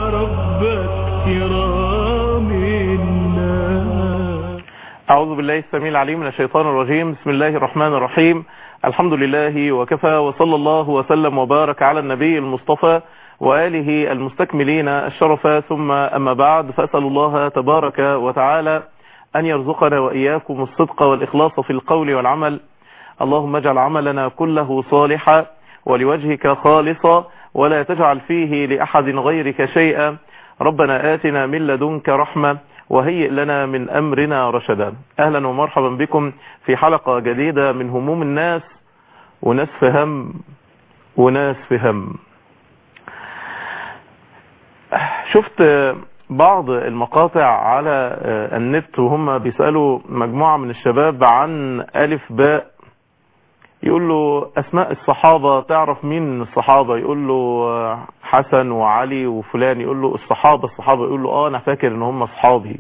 ربك كرام الناس أعوذ بالله السميع العليم من الشيطان الرجيم بسم الله الرحمن الرحيم الحمد لله وكفى وصلى الله وسلم وبارك على النبي المصطفى وآله المستكملين الشرف ثم أما بعد فأسأل الله تبارك وتعالى أن يرزقنا وإياكم الصدق والإخلاص في القول والعمل اللهم اجعل عملنا كله صالحا ولوجهك خالصا ولا تجعل فيه لأحد غيرك شيئا ربنا آتنا من لدنك رحمة وهيئ لنا من أمرنا رشدا أهلا ومرحبا بكم في حلقة جديدة من هموم الناس وناس في هم وناس في هم شفت بعض المقاطع على النت وهم بيسألوا مجموعة من الشباب عن ألف باء يقول له أسماء الصحابة تعرف مين من الصحابة يقول له حسن وعلي وفلان يقول له الصحابة الصحابة يقول له اه انا فاكر ان هم اصحابي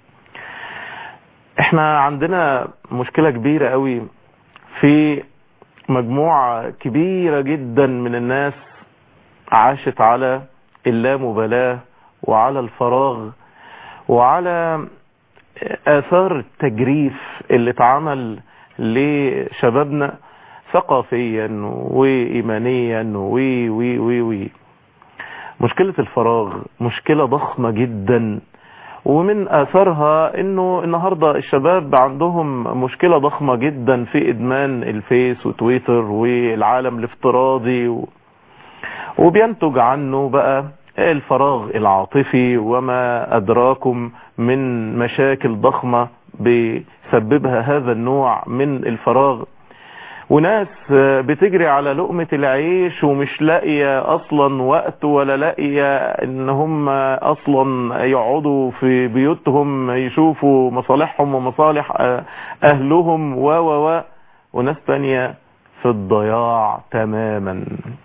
احنا عندنا مشكلة كبيرة قوي في مجموعة كبيرة جدا من الناس عاشت على اللامبالاة وعلى الفراغ وعلى آثار التجريف اللي اتعمل لشبابنا ثقافيا وإيمانيا وي وي وي وي مشكلة الفراغ مشكلة ضخمة جدا ومن آثارها انه النهاردة الشباب عندهم مشكلة ضخمة جدا في ادمان الفيس وتويتر والعالم الافتراضي و... وبينتج عنه بقى الفراغ العاطفي وما ادراكم من مشاكل ضخمة بيسببها هذا النوع من الفراغ وناس بتجري على لقمة العيش ومش لاقية اصلا وقت ولا لاقية ان هم اصلا يقعدوا في بيوتهم يشوفوا مصالحهم ومصالح اهلهم و و و وناس تانية في الضياع تماما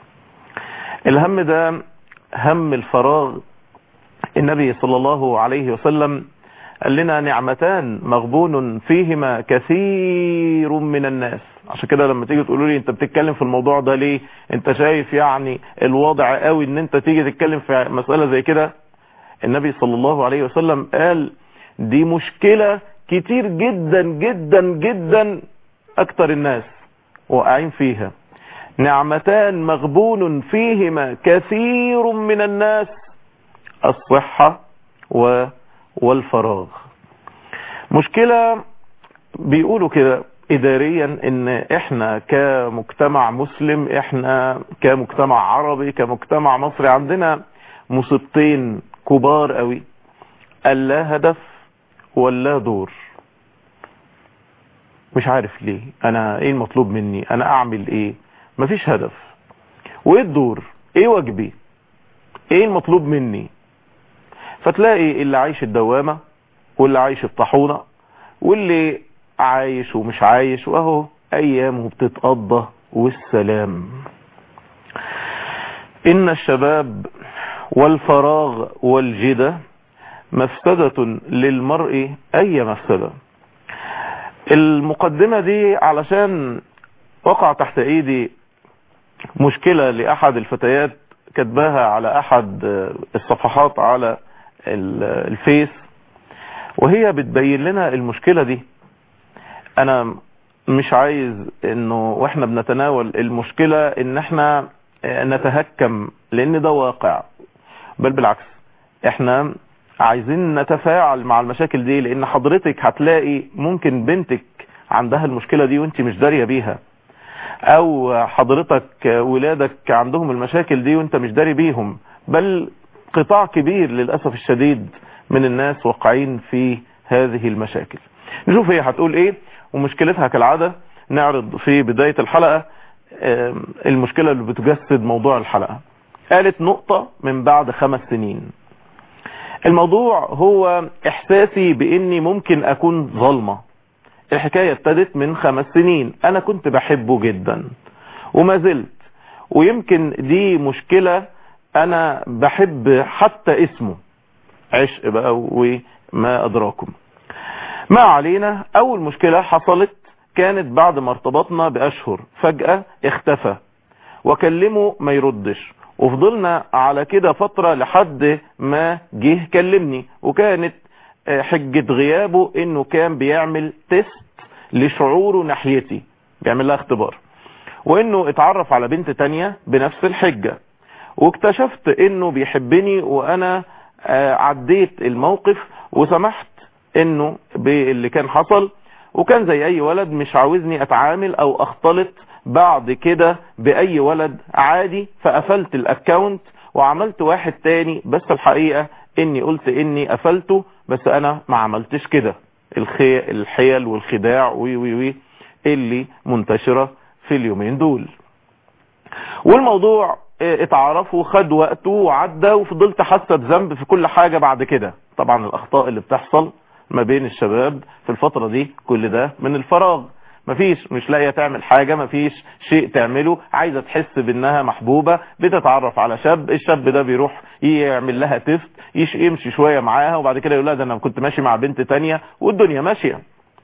الهم ده هم الفراغ النبي صلى الله عليه وسلم قال لنا نعمتان مغبون فيهما كثير من الناس عشان كده لما تيجي تقولوا لي انت بتتكلم في الموضوع ده ليه انت شايف يعني الوضع قوي ان انت تيجي تتكلم في مسألة زي كده النبي صلى الله عليه وسلم قال دي مشكلة كتير جدا جدا جدا اكتر الناس واقعين فيها نعمتان مغبون فيهما كثير من الناس الصحة و والفراغ مشكلة بيقولوا كده اداريا ان احنا كمجتمع مسلم احنا كمجتمع عربي كمجتمع مصري عندنا مصيبتين كبار قوي اللا هدف ولا دور مش عارف ليه انا ايه المطلوب مني انا اعمل ايه مفيش هدف وايه الدور ايه واجبي ايه المطلوب مني فتلاقي اللي عايش الدوامة واللي عايش الطحونة واللي عايش ومش عايش واهو ايامه بتتقضى والسلام ان الشباب والفراغ والجدة مفسدة للمرء اي مفسدة المقدمة دي علشان وقع تحت ايدي مشكلة لاحد الفتيات كتباها على احد الصفحات على الفيس وهي بتبين لنا المشكلة دي انا مش عايز انه واحنا بنتناول المشكلة ان احنا نتهكم لان ده واقع بل بالعكس احنا عايزين نتفاعل مع المشاكل دي لان حضرتك هتلاقي ممكن بنتك عندها المشكلة دي وانت مش دارية بيها او حضرتك ولادك عندهم المشاكل دي وانت مش داري بيهم بل قطاع كبير للأسف الشديد من الناس واقعين في هذه المشاكل نشوف هي هتقول ايه ومشكلتها كالعادة نعرض في بداية الحلقة المشكلة اللي بتجسد موضوع الحلقة قالت نقطة من بعد خمس سنين الموضوع هو احساسي باني ممكن اكون ظلمة الحكاية ابتدت من خمس سنين انا كنت بحبه جدا وما زلت ويمكن دي مشكلة انا بحب حتى اسمه عشق بقى وما ادراكم ما علينا اول مشكلة حصلت كانت بعد ما ارتبطنا باشهر فجأة اختفى وكلمه ما يردش وفضلنا على كده فترة لحد ما جه كلمني وكانت حجة غيابه انه كان بيعمل تيست لشعوره ناحيتي بيعمل لها اختبار وانه اتعرف على بنت تانية بنفس الحجة واكتشفت انه بيحبني وانا عديت الموقف وسمحت انه باللي كان حصل وكان زي اي ولد مش عاوزني اتعامل او اختلط بعد كده باي ولد عادي فقفلت الاكاونت وعملت واحد تاني بس الحقيقة اني قلت اني قفلته بس انا ما عملتش كده الخي... الحيل والخداع وي وي وي اللي منتشرة في اليومين دول والموضوع اتعرف وخد وقته وعدى وفضلت حاسه بذنب في كل حاجة بعد كده طبعا الاخطاء اللي بتحصل ما بين الشباب في الفترة دي كل ده من الفراغ مفيش مش لاقيه تعمل حاجة مفيش شيء تعمله عايزة تحس بانها محبوبة بتتعرف على شاب الشاب ده بيروح يعمل لها تفت يمشي شوية معاها وبعد كده يقول لها ده انا كنت ماشي مع بنت تانية والدنيا ماشية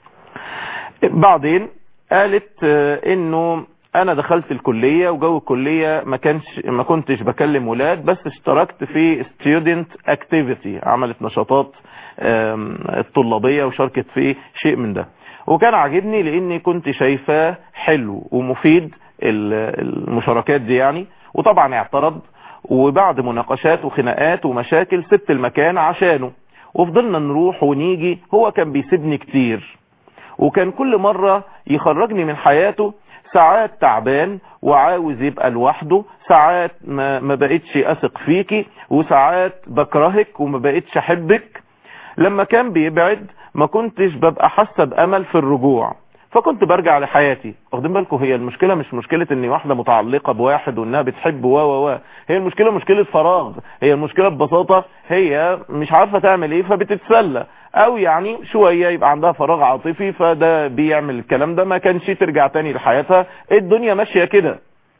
بعدين قالت انه انا دخلت الكلية وجو الكلية ما كانش ما كنتش بكلم ولاد بس اشتركت في student activity عملت نشاطات الطلابية وشاركت في شيء من ده وكان عاجبني لاني كنت شايفاه حلو ومفيد المشاركات دي يعني وطبعا اعترض وبعد مناقشات وخناقات ومشاكل سبت المكان عشانه وفضلنا نروح ونيجي هو كان بيسيبني كتير وكان كل مرة يخرجني من حياته ساعات تعبان وعاوز يبقى لوحده ساعات ما, ما بقتش اثق فيكي وساعات بكرهك وما بقتش احبك لما كان بيبعد ما كنتش ببقى حاسه بامل في الرجوع فكنت برجع لحياتي واخدين بالكم هي المشكله مش مشكله ان واحده متعلقه بواحد وانها بتحب و و و هي المشكله مشكله فراغ هي المشكله ببساطه هي مش عارفه تعمل ايه فبتتسلى او يعني شويه يبقى عندها فراغ عاطفي فده بيعمل الكلام ده ما كانش ترجع تاني لحياتها الدنيا ماشيه كده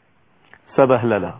سبهلله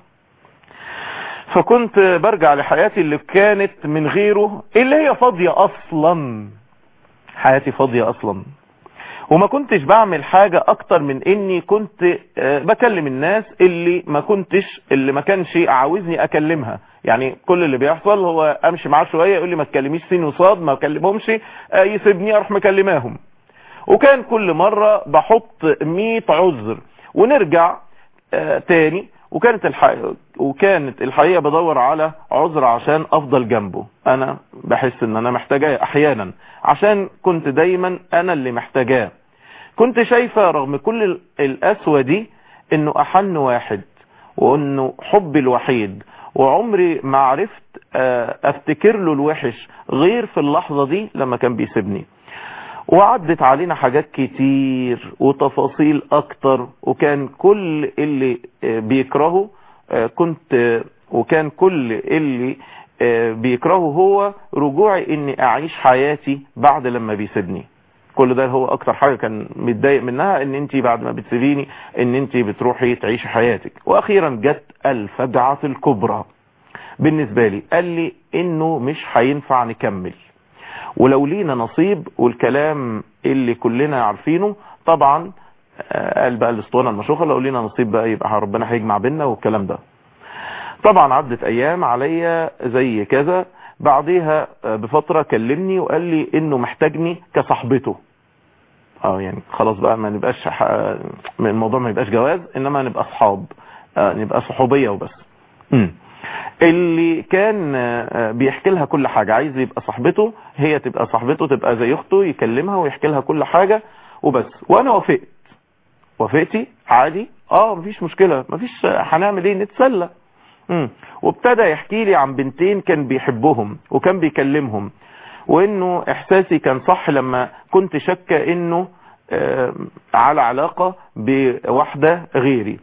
فكنت برجع لحياتي اللي كانت من غيره اللي هي فاضيه اصلا حياتي فاضيه اصلا وما كنتش بعمل حاجة اكتر من اني كنت بكلم الناس اللي ما كنتش اللي ما كانش عاوزني اكلمها يعني كل اللي بيحصل هو امشي معاه شوية يقول لي ما تكلميش سين وصاد ما اكلمهمش يسيبني اروح مكلماهم وكان كل مرة بحط 100 عذر ونرجع تاني وكانت الحقيقة وكانت الحقيقة بدور على عذر عشان افضل جنبه انا بحس ان انا محتاجاه احيانا عشان كنت دايما انا اللي محتاجاه كنت شايفة رغم كل القسوة دي انه احن واحد وانه حبي الوحيد وعمري ما عرفت افتكر له الوحش غير في اللحظة دي لما كان بيسيبني وعدت علينا حاجات كتير وتفاصيل اكتر وكان كل اللي بيكرهه كنت وكان كل اللي بيكرهه هو رجوعي اني اعيش حياتي بعد لما بيسيبني كل ده هو اكتر حاجة كان متضايق منها ان انت بعد ما بتسيبيني ان انت بتروحي تعيشي حياتك واخيرا جت الفجعة الكبرى بالنسبة لي قال لي انه مش هينفع نكمل ولو لينا نصيب والكلام اللي كلنا عارفينه طبعا قال بقى الاسطوانة المشوخة لو لينا نصيب بقى يبقى ربنا هيجمع بينا والكلام ده طبعا عدت ايام عليا زي كذا بعديها بفترة كلمني وقال لي انه محتاجني كصاحبته اه يعني خلاص بقى ما نبقاش ح... الموضوع ما يبقاش جواز انما نبقى اصحاب آه نبقى صحوبية وبس م. اللي كان بيحكي لها كل حاجة عايز يبقى صاحبته هي تبقى صاحبته تبقى زي اخته يكلمها ويحكي لها كل حاجة وبس وانا وافقت وافقتي عادي اه مفيش مشكلة مفيش هنعمل ايه نتسلى امم وابتدى يحكي لي عن بنتين كان بيحبهم وكان بيكلمهم وانه احساسي كان صح لما كنت شاكه انه آه على علاقة بواحدة غيري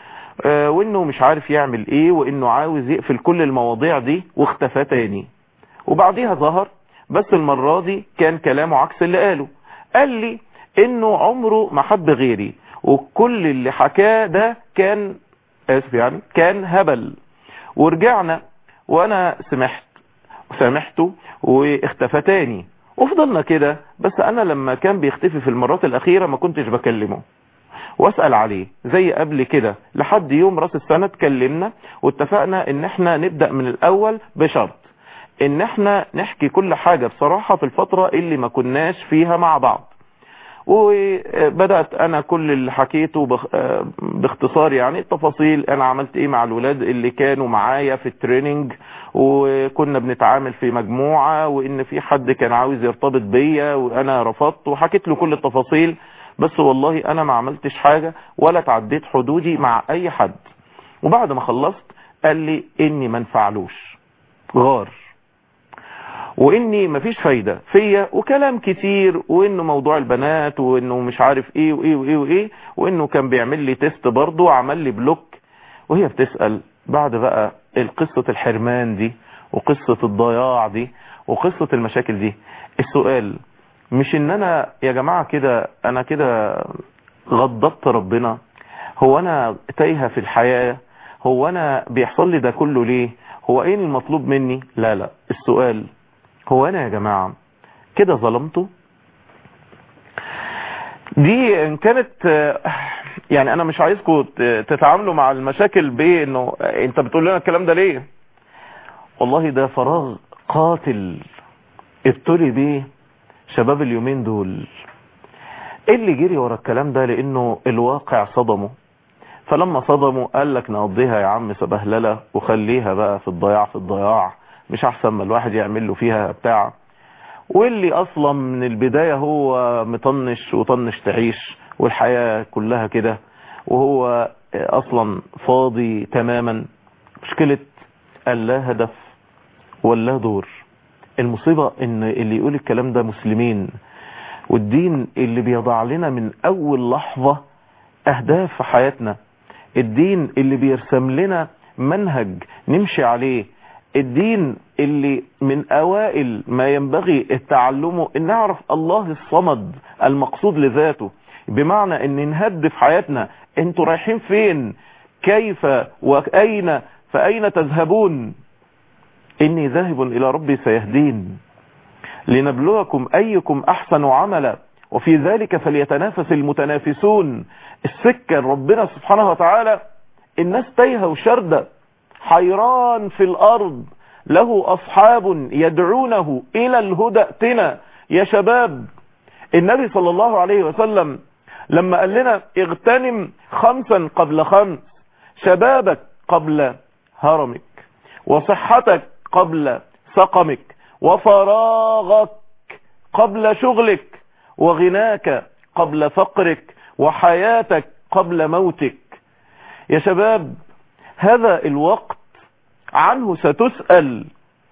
آه وانه مش عارف يعمل ايه وانه عاوز يقفل كل المواضيع دي واختفى تاني وبعديها ظهر بس المرة دي كان كلامه عكس اللي قاله قال لي انه عمره ما حب غيري وكل اللي حكاه ده كان اسف يعني كان هبل ورجعنا وانا سمحت وسامحته واختفى تاني وفضلنا كده بس انا لما كان بيختفي في المرات الاخيرة ما كنتش بكلمه واسأل عليه زي قبل كده لحد يوم راس السنة اتكلمنا واتفقنا ان احنا نبدأ من الاول بشرط ان احنا نحكي كل حاجة بصراحة في الفترة اللي ما كناش فيها مع بعض وبدأت انا كل اللي حكيته بخ... باختصار يعني التفاصيل انا عملت ايه مع الولاد اللي كانوا معايا في التريننج وكنا بنتعامل في مجموعة وان في حد كان عاوز يرتبط بيا وانا رفضت وحكيت له كل التفاصيل بس والله انا ما عملتش حاجة ولا تعديت حدودي مع اي حد وبعد ما خلصت قال لي اني ما نفعلوش غار واني مفيش فايدة فيا وكلام كتير وانه موضوع البنات وانه مش عارف ايه وايه وايه وايه وانه كان بيعمل لي تيست برضه وعمل لي بلوك وهي بتسأل بعد بقى القصة الحرمان دي وقصة الضياع دي وقصة المشاكل دي السؤال مش ان انا يا جماعة كده انا كده غضبت ربنا هو انا تايهة في الحياة هو انا بيحصل لي ده كله ليه هو ايه المطلوب مني لا لا السؤال هو انا يا جماعة كده ظلمته دي ان كانت يعني انا مش عايزكم تتعاملوا مع المشاكل بانه انت بتقول لنا الكلام ده ليه والله ده فراغ قاتل ابتلي بيه شباب اليومين دول اللي جري ورا الكلام ده لانه الواقع صدمه فلما صدموا قال لك نقضيها يا عم سبهلله وخليها بقى في الضياع في الضياع مش احسن ما الواحد يعمل له فيها بتاع واللي اصلا من البداية هو مطنش وطنش تعيش والحياة كلها كده وهو اصلا فاضي تماما مشكلة اللا هدف ولا دور المصيبة ان اللي يقول الكلام ده مسلمين والدين اللي بيضع لنا من اول لحظة اهداف في حياتنا الدين اللي بيرسم لنا منهج نمشي عليه الدين اللي من اوائل ما ينبغي تعلمه ان نعرف الله الصمد المقصود لذاته بمعنى ان نهدف حياتنا انتوا رايحين فين كيف واين فاين تذهبون اني ذاهب الى ربي سيهدين لنبلوكم ايكم احسن عملا وفي ذلك فليتنافس المتنافسون السكة ربنا سبحانه وتعالى الناس تايهة وشردة حيران في الارض له اصحاب يدعونه الى الهدى ائتنا يا شباب النبي صلى الله عليه وسلم لما قال لنا اغتنم خمسا قبل خمس شبابك قبل هرمك وصحتك قبل سقمك وفراغك قبل شغلك وغناك قبل فقرك وحياتك قبل موتك يا شباب هذا الوقت عنه ستسأل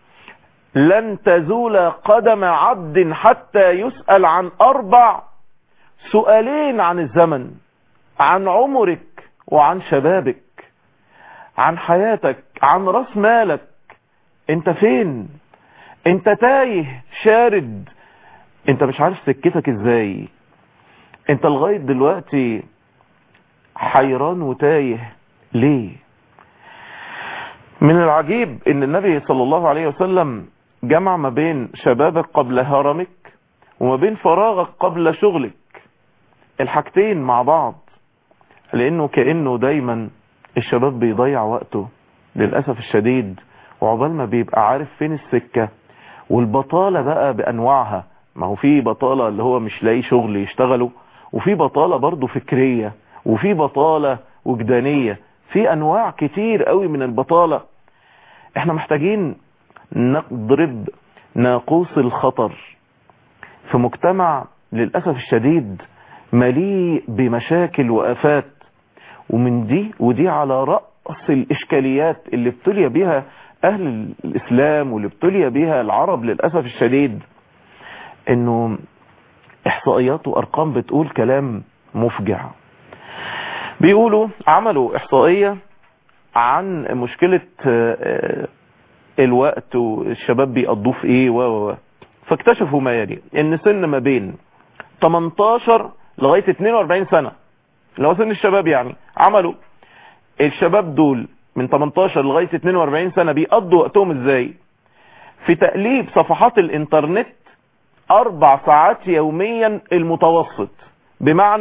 لن تزول قدم عبد حتى يسأل عن أربع سؤالين عن الزمن عن عمرك وعن شبابك عن حياتك عن راس مالك انت فين انت تايه شارد انت مش عارف سكتك ازاي انت لغاية دلوقتي حيران وتايه ليه من العجيب ان النبي صلى الله عليه وسلم جمع ما بين شبابك قبل هرمك وما بين فراغك قبل شغلك الحاجتين مع بعض لانه كأنه دايما الشباب بيضيع وقته للأسف الشديد وعقبال ما بيبقى عارف فين السكة والبطالة بقى بأنواعها ما هو في بطالة اللي هو مش لاقي شغل يشتغله وفي بطالة برضه فكرية وفي بطالة وجدانية في انواع كتير قوي من البطالة احنا محتاجين نضرب ناقوس الخطر في مجتمع للأسف الشديد مليء بمشاكل وآفات ومن دي ودي على رأس الإشكاليات اللي ابتلي بها أهل الإسلام واللي ابتلي بها العرب للأسف الشديد انه احصائيات وارقام بتقول كلام مفجع بيقولوا عملوا احصائية عن مشكلة الوقت والشباب بيقضوه في ايه و و فاكتشفوا ما يلي ان سن ما بين 18 لغاية 42 سنة اللي هو سن الشباب يعني عملوا الشباب دول من 18 لغاية 42 سنة بيقضوا وقتهم ازاي في تقليب صفحات الانترنت اربع ساعات يوميا المتوسط بمعنى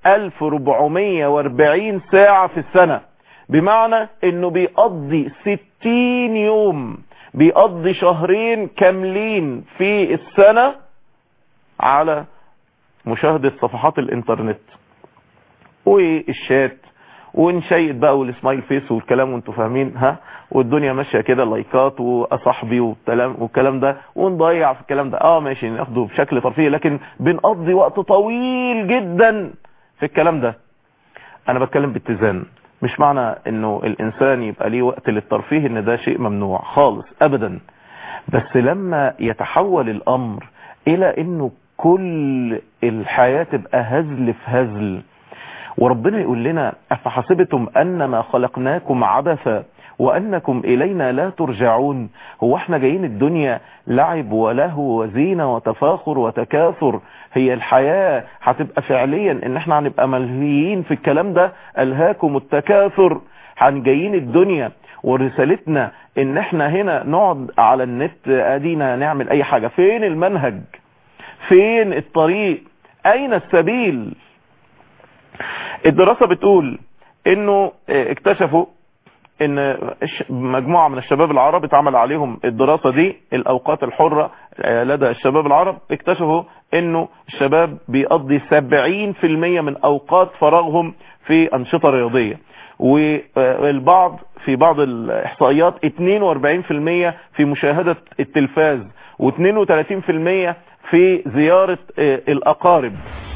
1440 ساعة في السنة بمعنى انه بيقضي 60 يوم بيقضي شهرين كاملين في السنة على مشاهدة صفحات الانترنت والشات ونشيد بقى والسمايل فيس والكلام وانتوا فاهمين ها والدنيا ماشيه كده لايكات واصاحبي والكلام والكلام ده ونضيع في الكلام ده اه ماشي ناخده بشكل ترفيهي لكن بنقضي وقت طويل جدا في الكلام ده انا بتكلم باتزان مش معنى انه الانسان يبقى ليه وقت للترفيه ان ده شيء ممنوع خالص ابدا بس لما يتحول الامر الى انه كل الحياة تبقى هزل في هزل وربنا يقول لنا أفحسبتم أنما خلقناكم عبثا وأنكم إلينا لا ترجعون هو احنا جايين الدنيا لعب وله وزينة وتفاخر وتكاثر هي الحياة هتبقى فعليا ان احنا هنبقى ملهيين في الكلام ده ألهاكم التكاثر هنجايين الدنيا ورسالتنا ان احنا هنا نقعد على النت ادينا نعمل اي حاجة فين المنهج فين الطريق اين السبيل الدراسة بتقول انه اكتشفوا ان مجموعة من الشباب العرب اتعمل عليهم الدراسة دي الاوقات الحرة لدى الشباب العرب اكتشفوا انه الشباب بيقضي 70% من اوقات فراغهم في انشطة رياضية والبعض في بعض الاحصائيات 42% في مشاهدة التلفاز و32% في زيارة الاقارب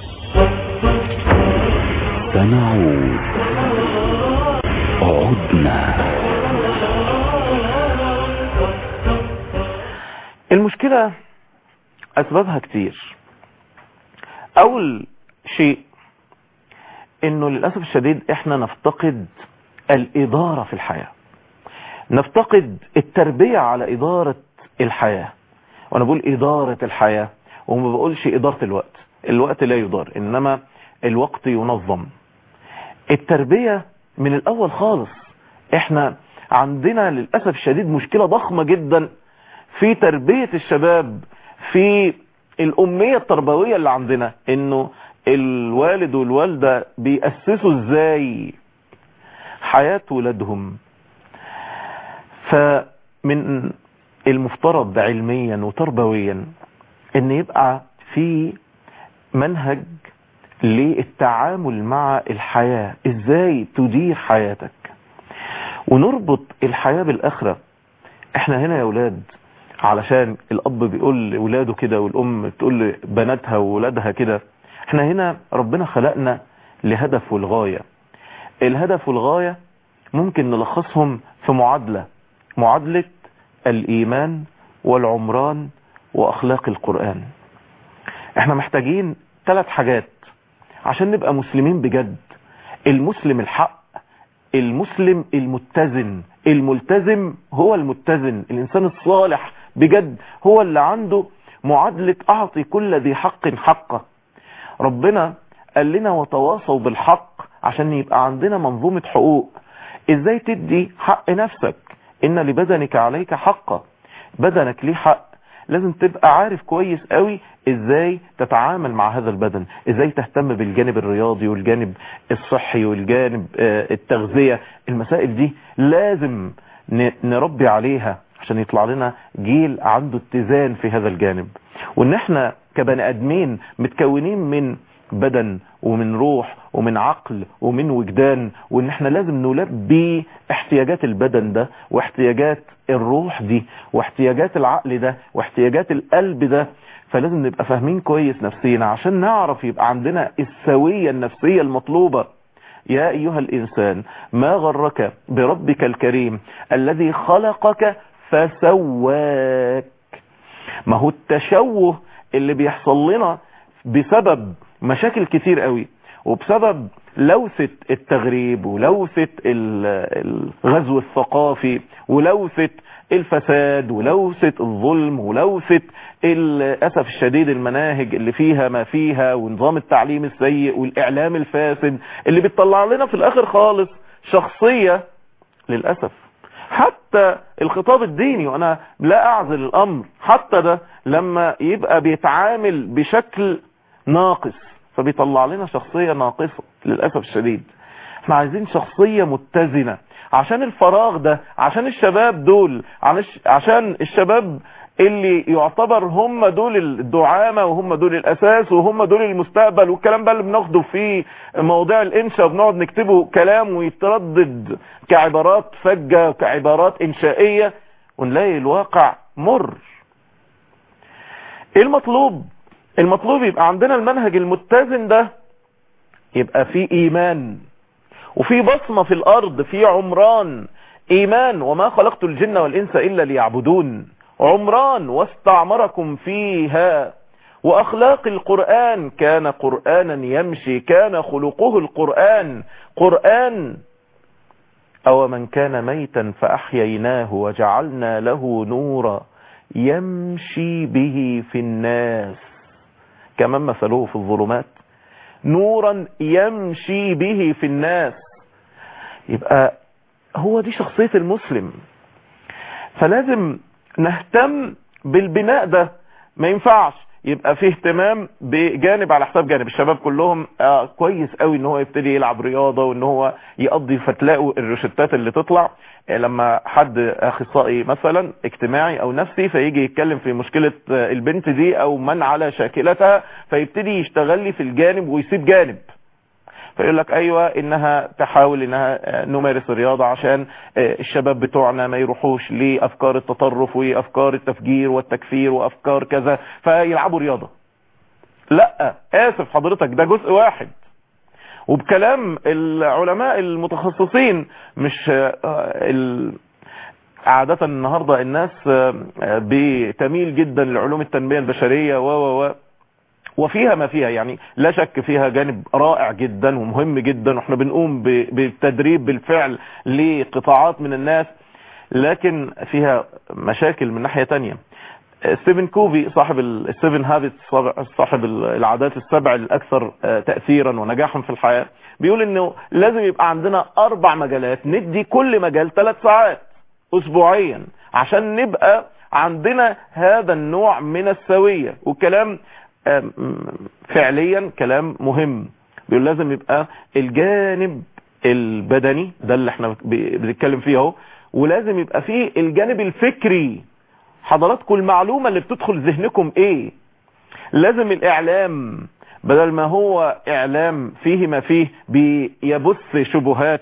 سنعود عدنا المشكلة اسبابها كتير اول شيء انه للأسف الشديد احنا نفتقد الادارة في الحياة نفتقد التربية على ادارة الحياة وانا بقول ادارة الحياة وما بقولش ادارة الوقت الوقت لا يدار انما الوقت ينظم التربية من الاول خالص احنا عندنا للأسف الشديد مشكلة ضخمة جدا في تربية الشباب في الأمية التربوية اللي عندنا انه الوالد والوالدة بيأسسوا ازاي حياة ولادهم فمن المفترض علميا وتربويا ان يبقى في منهج للتعامل مع الحياة ازاي تدير حياتك ونربط الحياة بالاخرة احنا هنا يا ولاد علشان الاب بيقول لولاده كده والام بتقول لبناتها وولادها كده احنا هنا ربنا خلقنا لهدف والغاية الهدف والغاية ممكن نلخصهم في معادلة معادلة الايمان والعمران واخلاق القرآن احنا محتاجين ثلاث حاجات عشان نبقى مسلمين بجد المسلم الحق المسلم المتزن الملتزم هو المتزن الانسان الصالح بجد هو اللي عنده معادلة اعطي كل ذي حق حقه ربنا قال لنا وتواصوا بالحق عشان يبقى عندنا منظومة حقوق ازاي تدي حق نفسك ان لبدنك عليك حقا بدنك ليه حق لازم تبقى عارف كويس قوي ازاي تتعامل مع هذا البدن ازاي تهتم بالجانب الرياضي والجانب الصحي والجانب التغذية المسائل دي لازم نربي عليها عشان يطلع لنا جيل عنده اتزان في هذا الجانب وان احنا كبني ادمين متكونين من بدن ومن روح ومن عقل ومن وجدان وان احنا لازم نلبي احتياجات البدن ده واحتياجات الروح دي واحتياجات العقل ده واحتياجات القلب ده فلازم نبقى فاهمين كويس نفسينا عشان نعرف يبقى عندنا السوية النفسية المطلوبة يا ايها الانسان ما غرك بربك الكريم الذي خلقك فسواك ما هو التشوه اللي بيحصل لنا بسبب مشاكل كتير قوي وبسبب لوثة التغريب ولوثة الغزو الثقافي ولوثة الفساد ولوثة الظلم ولوثة الأسف الشديد المناهج اللي فيها ما فيها ونظام التعليم السيء والإعلام الفاسد اللي بيطلع لنا في الآخر خالص شخصية للأسف حتى الخطاب الديني وانا لا اعزل الامر حتى ده لما يبقى بيتعامل بشكل ناقص فبيطلع لنا شخصية ناقصة للأسف الشديد احنا عايزين شخصية متزنة عشان الفراغ ده عشان الشباب دول عش- عشان الشباب اللي يعتبر هم دول الدعامة وهم دول الأساس وهم دول المستقبل والكلام بقى اللي بناخده في مواضيع الإنشاء وبنقعد نكتبه كلام ويتردد كعبارات فجة كعبارات إنشائية ونلاقي الواقع مر ايه المطلوب المطلوب يبقى عندنا المنهج المتزن ده يبقى فيه ايمان وفي بصمة في الارض في عمران ايمان وما خلقت الجن والانس الا ليعبدون عمران واستعمركم فيها واخلاق القرآن كان قرآنا يمشي كان خلقه القرآن قرآن او من كان ميتا فاحييناه وجعلنا له نورا يمشي به في الناس كمان مثله في الظلمات نورا يمشي به في الناس يبقى هو دي شخصية المسلم فلازم نهتم بالبناء ده ما ينفعش يبقى فيه اهتمام بجانب على حساب جانب الشباب كلهم آه كويس قوي ان هو يبتدي يلعب رياضة وان هو يقضي فتلاقوا الروشتات اللي تطلع آه لما حد اخصائي مثلا اجتماعي او نفسي فيجي يتكلم في مشكلة آه البنت دي او من على شاكلتها فيبتدي يشتغل لي في الجانب ويسيب جانب فيقول لك ايوه انها تحاول انها نمارس الرياضة عشان الشباب بتوعنا ما يروحوش لافكار التطرف وافكار التفجير والتكفير وافكار كذا فيلعبوا رياضة لا اسف حضرتك ده جزء واحد وبكلام العلماء المتخصصين مش ال... عادة النهاردة الناس بتميل جدا لعلوم التنمية البشرية و و و وفيها ما فيها يعني لا شك فيها جانب رائع جدا ومهم جدا واحنا بنقوم بالتدريب بالفعل لقطاعات من الناس لكن فيها مشاكل من ناحية تانية ستيفن كوفي صاحب السيفن هابت صاحب العادات السبع الاكثر تأثيرا ونجاحا في الحياة بيقول انه لازم يبقى عندنا اربع مجالات ندي كل مجال ثلاث ساعات اسبوعيا عشان نبقى عندنا هذا النوع من السوية والكلام فعليا كلام مهم بيقول لازم يبقى الجانب البدني ده اللي احنا بنتكلم فيه اهو ولازم يبقى فيه الجانب الفكري حضراتكم المعلومة اللي بتدخل ذهنكم ايه لازم الاعلام بدل ما هو اعلام فيه ما فيه بيبث شبهات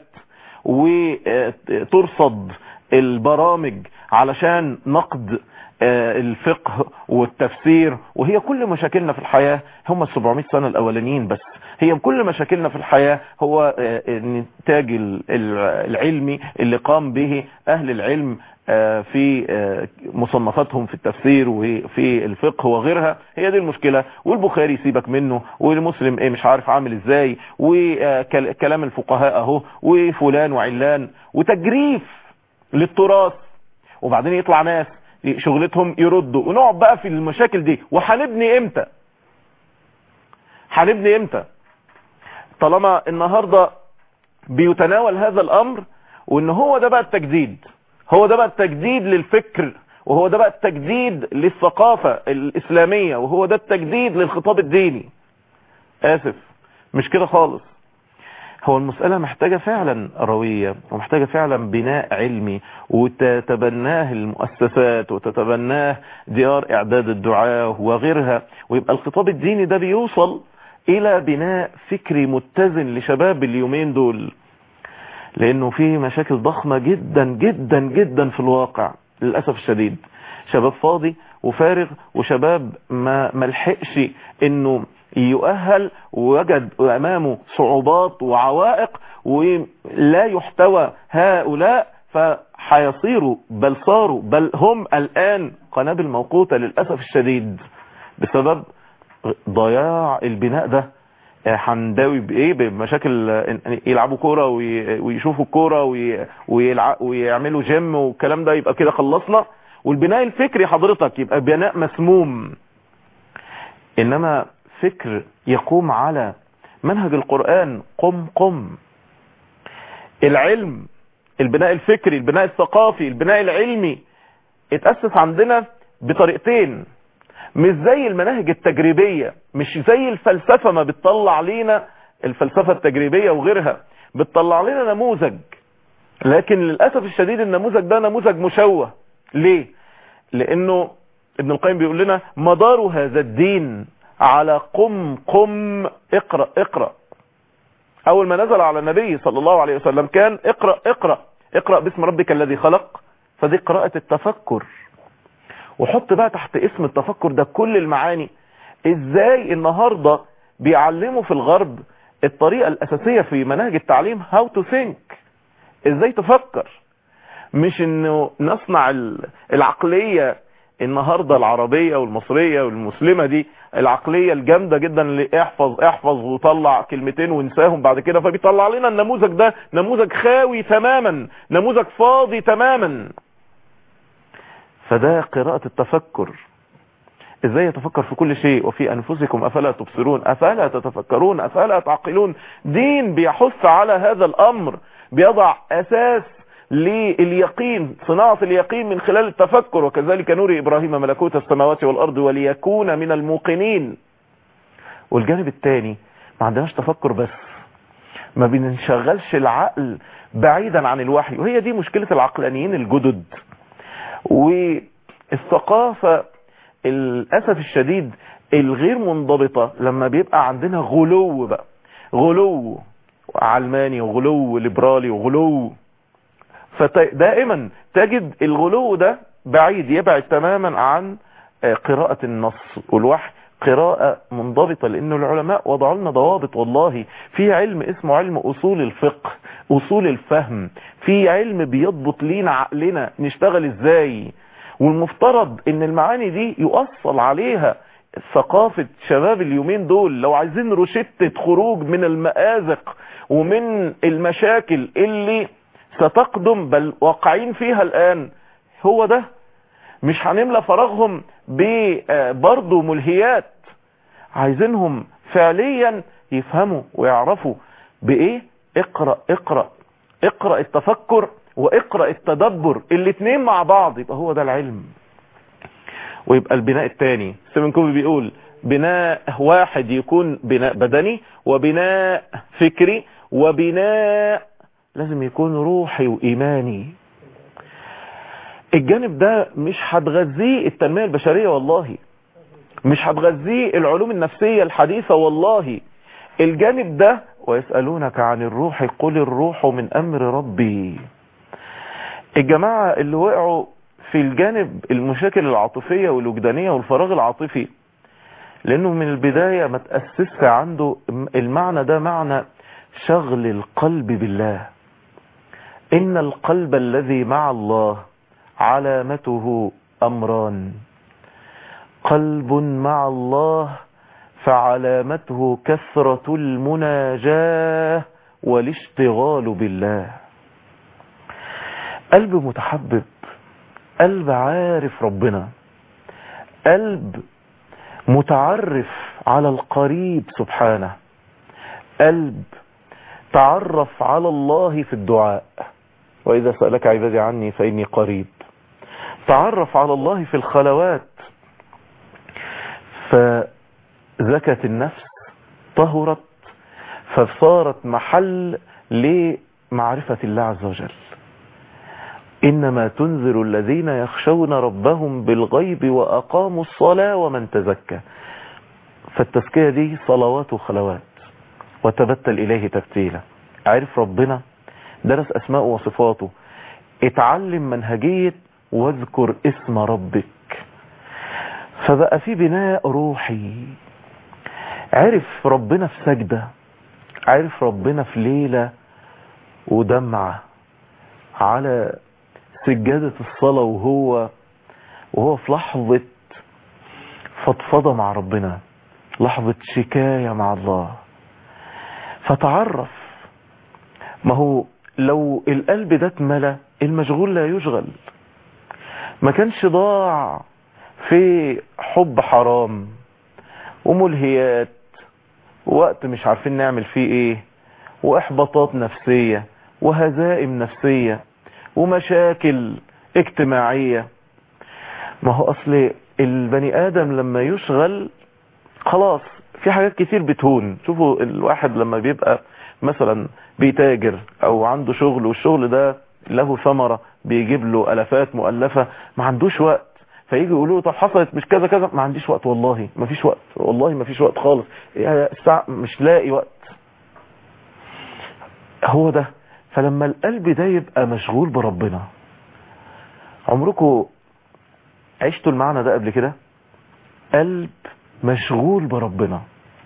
وترصد البرامج علشان نقد الفقه والتفسير وهي كل مشاكلنا في الحياة هم ال 700 سنة الأولانيين بس هي كل مشاكلنا في الحياة هو النتاج العلمي اللي قام به أهل العلم في مصنفاتهم في التفسير وفي الفقه وغيرها هي دي المشكلة والبخاري سيبك منه والمسلم ايه مش عارف عامل ازاي وكلام الفقهاء اهو وفلان وعلان وتجريف للتراث وبعدين يطلع ناس شغلتهم يردوا ونقعد بقى في المشاكل دي وهنبني امتى هنبني امتى طالما النهاردة بيتناول هذا الامر وان هو ده بقى التجديد هو ده بقى التجديد للفكر وهو ده بقى التجديد للثقافة الاسلامية وهو ده التجديد للخطاب الديني اسف مش كده خالص هو المسألة محتاجة فعلا روية ومحتاجة فعلا بناء علمي وتتبناه المؤسسات وتتبناه ديار اعداد الدعاة وغيرها ويبقى الخطاب الديني ده بيوصل الى بناء فكري متزن لشباب اليومين دول لانه في مشاكل ضخمة جدا جدا جدا في الواقع للأسف الشديد شباب فاضي وفارغ وشباب ما ملحقش انه يؤهل ووجد امامه صعوبات وعوائق ولا يحتوى هؤلاء فحيصيروا بل صاروا بل هم الان قنابل موقوتة للأسف الشديد بسبب ضياع البناء ده هنداوي بايه بمشاكل يلعبوا كوره ويشوفوا الكوره ويعملوا جيم والكلام ده يبقى كده خلصنا والبناء الفكري حضرتك يبقى بناء مسموم انما فكر يقوم على منهج القرآن قم قم العلم البناء الفكري البناء الثقافي البناء العلمي اتأسس عندنا بطريقتين مش زي المناهج التجريبية مش زي الفلسفة ما بتطلع لينا الفلسفة التجريبية وغيرها بتطلع لنا نموذج لكن للأسف الشديد النموذج ده نموذج مشوه ليه لانه ابن القيم بيقول لنا مدار هذا الدين على قم قم اقرأ اقرأ اول ما نزل على النبي صلى الله عليه وسلم كان اقرأ اقرأ اقرأ باسم ربك الذي خلق فدي قراءة التفكر وحط بقى تحت اسم التفكر ده كل المعاني ازاي النهاردة بيعلموا في الغرب الطريقة الاساسية في مناهج التعليم how to think ازاي تفكر مش انه نصنع العقلية النهاردة العربية والمصرية والمسلمة دي العقلية الجامدة جدا اللي احفظ احفظ وطلع كلمتين وانساهم بعد كده فبيطلع لنا النموذج ده نموذج خاوي تماما نموذج فاضي تماما فده قراءة التفكر ازاي يتفكر في كل شيء وفي انفسكم افلا تبصرون افلا تتفكرون افلا تعقلون دين بيحث على هذا الامر بيضع اساس لليقين صناعة اليقين من خلال التفكر وكذلك نور إبراهيم ملكوت السماوات والأرض وليكون من الموقنين والجانب الثاني ما عندناش تفكر بس ما بنشغلش العقل بعيدا عن الوحي وهي دي مشكلة العقلانيين الجدد والثقافة الأسف الشديد الغير منضبطة لما بيبقى عندنا غلو بقى غلو علماني وغلو ليبرالي وغلو فدائما تجد الغلو ده بعيد يبعد تماما عن قراءة النص والوحي قراءة منضبطة لأن العلماء وضعوا لنا ضوابط والله في علم اسمه علم أصول الفقه أصول الفهم في علم بيضبط لينا عقلنا نشتغل ازاي والمفترض ان المعاني دي يؤصل عليها ثقافة شباب اليومين دول لو عايزين روشتة خروج من المآزق ومن المشاكل اللي ستقدم بل واقعين فيها الآن هو ده مش هنملى فراغهم ببرضه ملهيات عايزينهم فعليا يفهموا ويعرفوا بايه اقرأ اقرأ اقرأ التفكر واقرأ التدبر الاتنين مع بعض يبقى هو ده العلم ويبقى البناء الثاني ستيفن كوفي بيقول بناء واحد يكون بناء بدني وبناء فكري وبناء لازم يكون روحي وإيماني الجانب ده مش هتغذيه التنمية البشرية والله مش هتغذيه العلوم النفسية الحديثة والله الجانب ده ويسألونك عن الروح قل الروح من أمر ربي الجماعة اللي وقعوا في الجانب المشاكل العاطفية والوجدانية والفراغ العاطفي لأنه من البداية ما تأسسش عنده المعنى ده معنى شغل القلب بالله إن القلب الذي مع الله علامته أمران قلب مع الله فعلامته كثرة المناجاة والاشتغال بالله قلب متحبب قلب عارف ربنا قلب متعرف على القريب سبحانه قلب تعرف على الله في الدعاء وإذا سألك عبادي عني فإني قريب تعرف على الله في الخلوات فزكت النفس طهرت فصارت محل لمعرفة الله عز وجل إنما تنذر الذين يخشون ربهم بالغيب وأقاموا الصلاة ومن تزكى فالتزكية دي صلوات وخلوات وتبتل إليه تبتيلا عرف ربنا درس أسماء وصفاته اتعلم منهجية واذكر اسم ربك فبقى في بناء روحي عرف ربنا في سجدة عرف ربنا في ليلة ودمعة على سجادة الصلاة وهو وهو في لحظة فضفضة مع ربنا لحظة شكاية مع الله فتعرف ما هو لو القلب ده اتملى المشغول لا يشغل ما كانش ضاع في حب حرام وملهيات وقت مش عارفين نعمل فيه ايه واحباطات نفسية وهزائم نفسية ومشاكل اجتماعية ما هو اصل البني ادم لما يشغل خلاص في حاجات كتير بتهون شوفوا الواحد لما بيبقى مثلا بيتاجر او عنده شغل والشغل ده له ثمرة بيجيب له الافات مؤلفة ما عندوش وقت فيجي يقولوا له طب حصلت مش كذا كذا ما عنديش وقت والله ما فيش وقت والله ما فيش وقت خالص يعني الساعة مش لاقي وقت هو ده فلما القلب ده يبقى مشغول بربنا عمركم عشتوا المعنى ده قبل كده قلب مشغول بربنا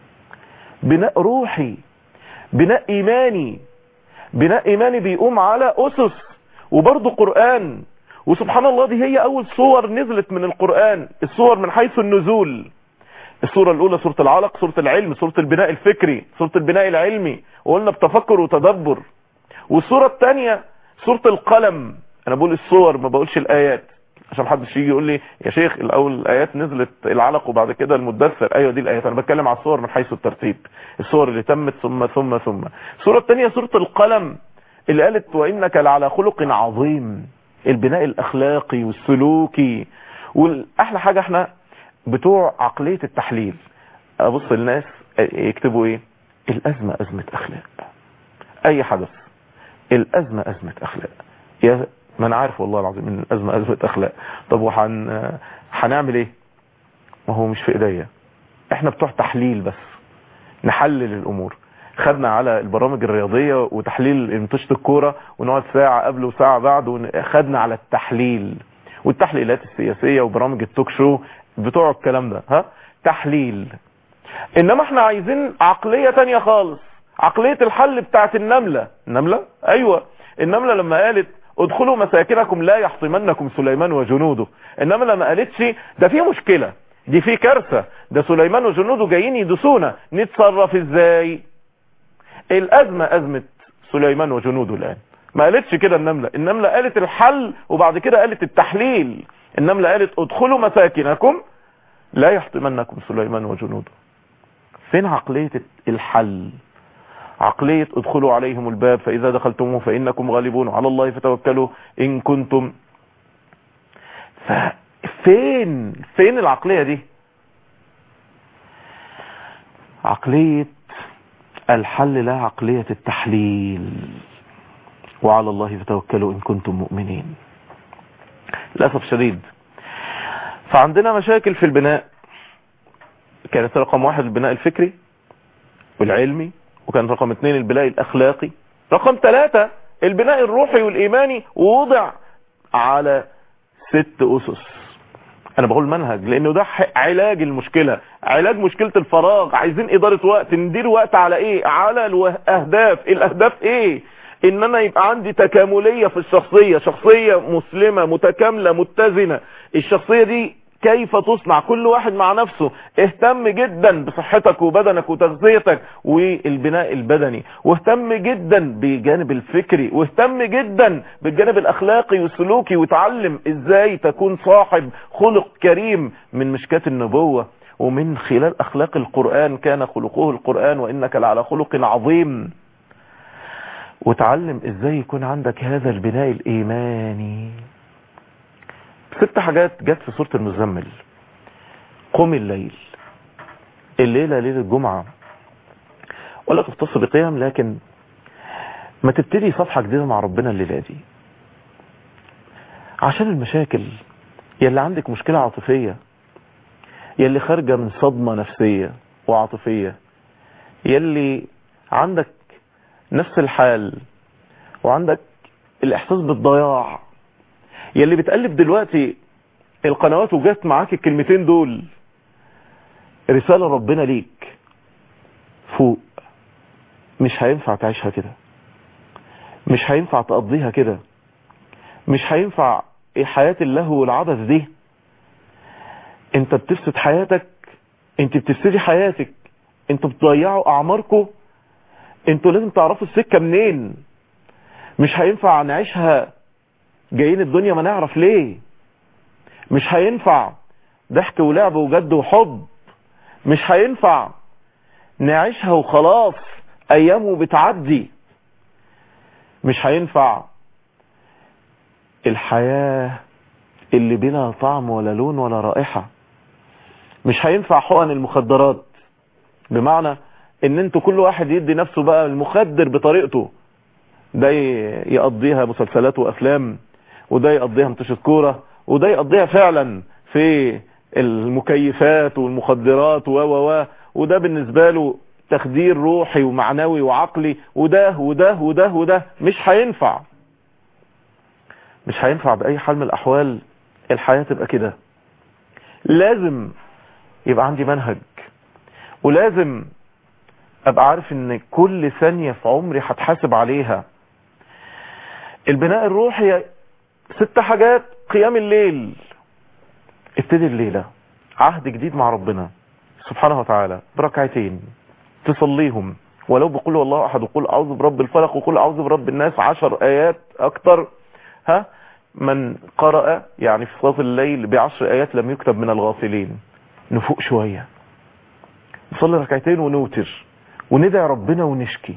بناء روحي بناء ايماني بناء ايماني بيقوم على اسس وبرضه قرآن وسبحان الله دي هي اول صور نزلت من القرآن الصور من حيث النزول الصورة الاولى سورة العلق سورة العلم سورة البناء الفكري سورة البناء العلمي وقلنا بتفكر وتدبر والصورة الثانية سورة القلم انا بقول الصور ما بقولش الايات عشان محدش يجي يقول لي يا شيخ الاول الايات نزلت العلق وبعد كده المدثر ايوه دي الايات انا بتكلم على الصور من حيث الترتيب الصور اللي تمت ثم ثم ثم الصورة الثانية سورة القلم اللي قالت وانك لعلى خلق عظيم البناء الاخلاقي والسلوكي والاحلى حاجة احنا بتوع عقلية التحليل ابص للناس يكتبوا ايه الازمة ازمة اخلاق اي حدث الازمة ازمة اخلاق يا ما انا عارف والله العظيم ان الازمة ازمة اخلاق طب وحن هنعمل ايه ما هو مش في ايديا احنا بتوع تحليل بس نحلل الامور خدنا على البرامج الرياضية وتحليل مطشة الكورة ونقعد ساعة قبل وساعة بعد خدنا على التحليل والتحليلات السياسية وبرامج التوك شو بتوع الكلام ده ها تحليل انما احنا عايزين عقلية تانية خالص عقلية الحل بتاعت النملة النملة ايوه النملة لما قالت ادخلوا مساكنكم لا يحطمنكم سليمان وجنوده انما لما قالتش ده في مشكلة دي في كارثة ده سليمان وجنوده جايين يدسونا نتصرف ازاي الازمة ازمة سليمان وجنوده الان ما قالتش كده النملة النملة قالت الحل وبعد كده قالت التحليل النملة قالت ادخلوا مساكنكم لا يحطمنكم سليمان وجنوده فين عقلية الحل عقلية ادخلوا عليهم الباب فإذا دخلتموه فإنكم غالبون على الله فتوكلوا إن كنتم فين فين العقلية دي عقلية الحل لا عقلية التحليل وعلى الله فتوكلوا إن كنتم مؤمنين للأسف شديد فعندنا مشاكل في البناء كانت رقم واحد البناء الفكري والعلمي وكان رقم اثنين البناء الاخلاقي رقم ثلاثة البناء الروحي والايماني ووضع على ست اسس انا بقول منهج لانه ده علاج المشكلة علاج مشكلة الفراغ عايزين ادارة وقت ندير وقت على ايه على الاهداف الاهداف ايه ان انا يبقى عندي تكاملية في الشخصية شخصية مسلمة متكاملة متزنة الشخصية دي كيف تصنع كل واحد مع نفسه اهتم جدا بصحتك وبدنك وتغذيتك والبناء البدني واهتم جدا بالجانب الفكري واهتم جدا بالجانب الاخلاقي والسلوكي وتعلم ازاي تكون صاحب خلق كريم من مشكات النبوة ومن خلال اخلاق القرآن كان خلقه القرآن وانك لعلى خلق عظيم وتعلم ازاي يكون عندك هذا البناء الايماني ست حاجات جت في سورة المزمل قم الليل الليلة ليلة الجمعة ولا تختص بقيم لكن ما تبتدي صفحة جديدة مع ربنا الليلة دي عشان المشاكل يلي عندك مشكلة عاطفية يلي خارجة من صدمة نفسية وعاطفية يلي عندك نفس الحال وعندك الاحساس بالضياع يلي بتقلب دلوقتي القنوات وجات معاك الكلمتين دول رسالة ربنا ليك فوق مش هينفع تعيشها كده مش هينفع تقضيها كده مش هينفع حياة اللهو والعبث دي انت بتفسد حياتك انت بتفسدي حياتك انتوا بتضيعوا اعماركم انتوا لازم تعرفوا السكة منين مش هينفع نعيشها جايين الدنيا ما نعرف ليه مش هينفع ضحك ولعب وجد وحب مش هينفع نعيشها وخلاص ايام بتعدي مش هينفع الحياة اللي بلا طعم ولا لون ولا رائحة مش هينفع حقن المخدرات بمعنى ان انتوا كل واحد يدي نفسه بقى المخدر بطريقته ده ي- يقضيها مسلسلات وافلام وده يقضيها متوشة كورة وده يقضيها فعلا في المكيفات والمخدرات و و و وده بالنسبة له تخدير روحي ومعنوي وعقلي وده وده وده وده مش هينفع مش هينفع بأي حال من الأحوال الحياة تبقى كده لازم يبقى عندي منهج ولازم ابقى عارف ان كل ثانية في عمري هتحاسب عليها البناء الروحي ست حاجات قيام الليل ابتدي الليلة عهد جديد مع ربنا سبحانه وتعالى بركعتين تصليهم ولو بقول والله احد وقول اعوذ برب الفلق وقول اعوذ برب الناس عشر ايات اكتر ها من قرأ يعني في صلاة الليل بعشر ايات لم يكتب من الغافلين نفوق شوية نصلي ركعتين ونوتر وندعي ربنا ونشكي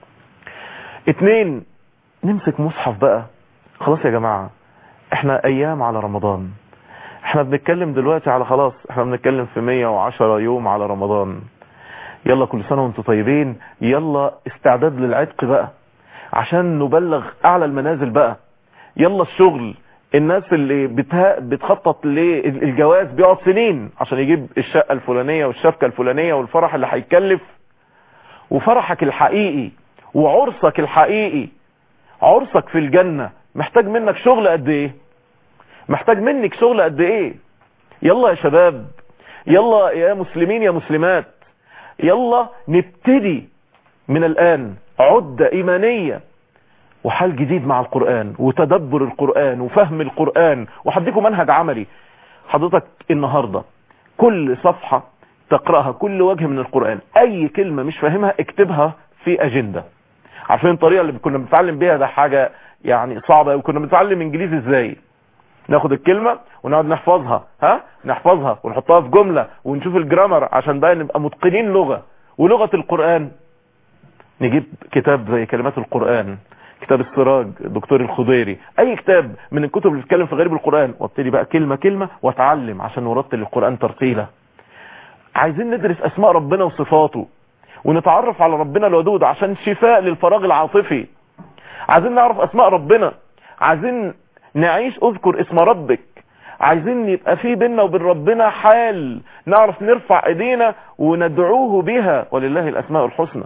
اتنين نمسك مصحف بقى خلاص يا جماعة احنا ايام على رمضان احنا بنتكلم دلوقتي على خلاص احنا بنتكلم في 110 يوم على رمضان يلا كل سنة وانتم طيبين يلا استعداد للعتق بقى عشان نبلغ اعلى المنازل بقى يلا الشغل الناس اللي بتها بتخطط للجواز بيقعد سنين عشان يجيب الشقة الفلانية والشبكة الفلانية والفرح اللي هيتكلف وفرحك الحقيقي وعرسك الحقيقي عرسك في الجنة محتاج منك شغل قد ايه محتاج منك شغل قد ايه يلا يا شباب يلا يا مسلمين يا مسلمات يلا نبتدي من الآن عدة إيمانية وحال جديد مع القرآن وتدبر القرآن وفهم القرآن وحديكم منهج عملي حضرتك النهاردة كل صفحة تقرأها كل وجه من القرآن أي كلمة مش فاهمها اكتبها في أجندة عارفين الطريقة اللي كنا بنتعلم بيها ده حاجة يعني صعبة وكنا بنتعلم انجليزي ازاي ناخد الكلمة ونقعد نحفظها ها نحفظها ونحطها في جملة ونشوف الجرامر عشان بقى نبقى متقنين لغة ولغة القرآن نجيب كتاب زي كلمات القرآن كتاب السراج الدكتور الخضيري اي كتاب من الكتب اللي بتتكلم في غريب القرآن وابتدي بقى كلمة كلمة واتعلم عشان نرتل القرآن ترتيلة عايزين ندرس اسماء ربنا وصفاته ونتعرف على ربنا الودود عشان شفاء للفراغ العاطفي عايزين نعرف اسماء ربنا عايزين نعيش اذكر اسم ربك عايزين يبقى في بيننا وبين ربنا حال نعرف نرفع ايدينا وندعوه بها ولله الاسماء الحسنى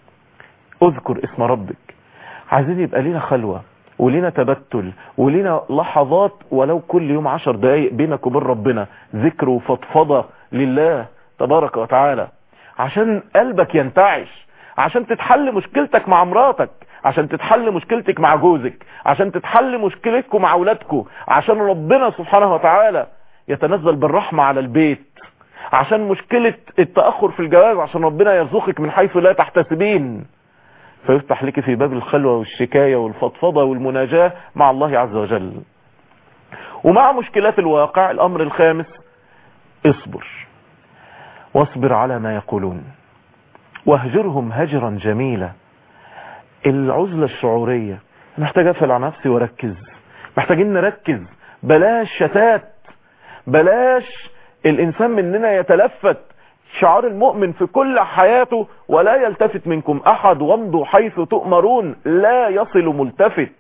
اذكر اسم ربك عايزين يبقى لينا خلوة ولينا تبتل ولينا لحظات ولو كل يوم عشر دقايق بينك وبين ربنا ذكر وفضفضة لله تبارك وتعالى عشان قلبك ينتعش عشان تتحل مشكلتك مع مراتك عشان تتحل مشكلتك مع جوزك عشان تتحل مشكلتكم مع اولادكم عشان ربنا سبحانه وتعالى يتنزل بالرحمة على البيت عشان مشكلة التأخر في الجواز عشان ربنا يرزقك من حيث لا تحتسبين فيفتح لك في باب الخلوة والشكاية والفضفضة والمناجاة مع الله عز وجل ومع مشكلات الواقع الأمر الخامس اصبر واصبر على ما يقولون واهجرهم هجرا جميلا العزلة الشعورية محتاج اقفل على نفسي واركز محتاجين نركز بلاش شتات بلاش الانسان مننا يتلفت شعار المؤمن في كل حياته ولا يلتفت منكم احد وامضوا حيث تؤمرون لا يصل ملتفت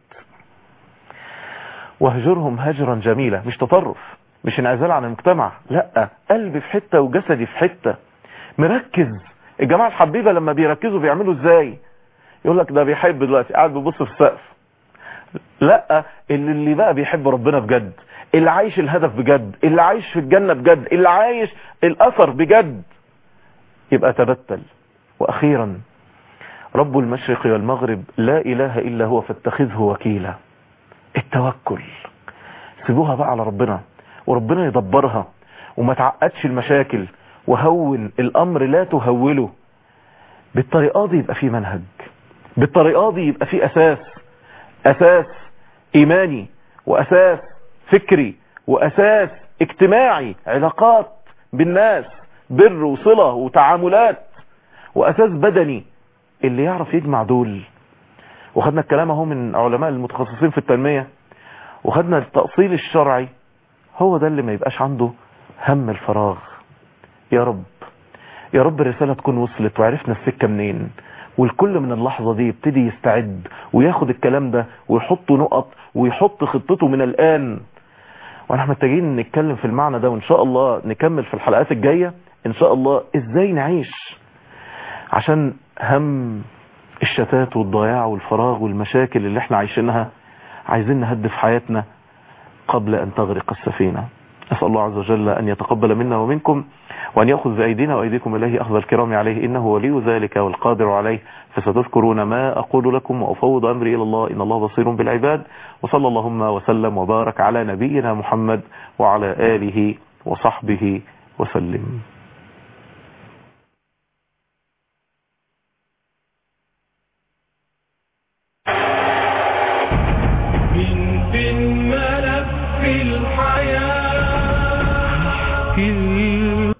واهجرهم هجرا جميلا مش تطرف مش انعزال عن المجتمع لا قلبي في حتة وجسدي في حتة مركز الجماعة الحبيبة لما بيركزوا بيعملوا ازاي يقول لك ده بيحب دلوقتي قاعد بيبص في السقف لا اللي, اللي بقى بيحب ربنا بجد اللي عايش الهدف بجد اللي عايش في الجنة بجد اللي عايش الاثر بجد يبقى تبتل واخيرا رب المشرق والمغرب لا اله الا هو فاتخذه وكيلا التوكل سيبوها بقى على ربنا وربنا يدبرها وما تعقدش المشاكل وهون الامر لا تهوله بالطريقة دي يبقى في منهج بالطريقة دي يبقى في اساس اساس ايماني واساس فكري واساس اجتماعي علاقات بالناس بر وصلة وتعاملات واساس بدني اللي يعرف يجمع دول وخدنا الكلام اهو من علماء المتخصصين في التنمية وخدنا التأصيل الشرعي هو ده اللي ما يبقاش عنده هم الفراغ يا رب يا رب الرسالة تكون وصلت وعرفنا السكة منين والكل من اللحظة دي يبتدي يستعد وياخد الكلام ده ويحط نقط ويحط خطته من الآن واحنا محتاجين نتكلم في المعنى ده وان شاء الله نكمل في الحلقات الجاية ان شاء الله ازاي نعيش عشان هم الشتات والضياع والفراغ والمشاكل اللي احنا عايشينها عايزين نهدف حياتنا قبل ان تغرق السفينة أسأل الله عز وجل أن يتقبل منا ومنكم وأن يأخذ بأيدينا وأيديكم إليه أخذ الكرام عليه إنه ولي ذلك والقادر عليه فستذكرون ما أقول لكم وأفوض أمري إلى الله إن الله بصير بالعباد وصلى اللهم وسلم وبارك على نبينا محمد وعلى آله وصحبه وسلم من في الملف الحياة